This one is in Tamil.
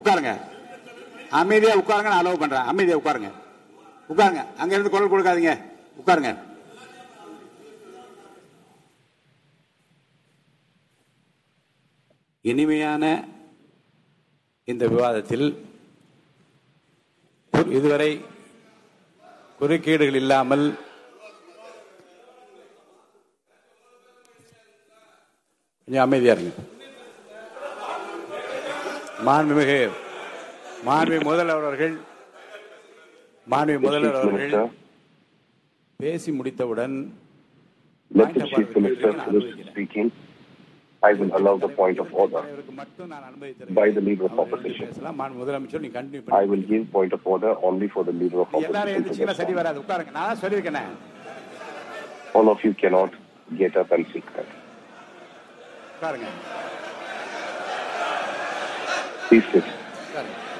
உட்காருங்க அமைதியா உட்காருங்க நான் அலோவ் பண்றேன் அமைதியா உட்காருங்க உட்காருங்க அங்க இருந்து குரல் கொடுக்காதீங்க உட்காருங்க இனிமையான இந்த விவாதத்தில் கு- இதுவரை குறுக்கீடுகள் இல்லாமல் கொஞ்சம் அமைதியா இருங்க மாண்புமிகு மாண்பு முதல்வர் அவர்கள் மாண்பு The முதல்வர் Chief அவர்கள் Minister, பேசி முடித்தவுடன் let point the of Chief order Minister நான் finish அனுமதிக்கிறேன். speaking. I will allow the point of order. இவருக்கு மட்டும் நான் அனுமதி By the leader of அவர் வந்து opposition. பேசலாம் மாண்பு முதலமைச்சர் நீ கண்டினியூ I will பண்ணி give point of order only for the leader of எல்லாரும் opposition to எழுந்திரிச்சீங்கன்னா சரி respond. வராது உட்காருங்க நான் தான் சொல்லியிருக்கேனே All of you cannot get up and seek that. உட்காருங்க Please sit. உட்காருங்க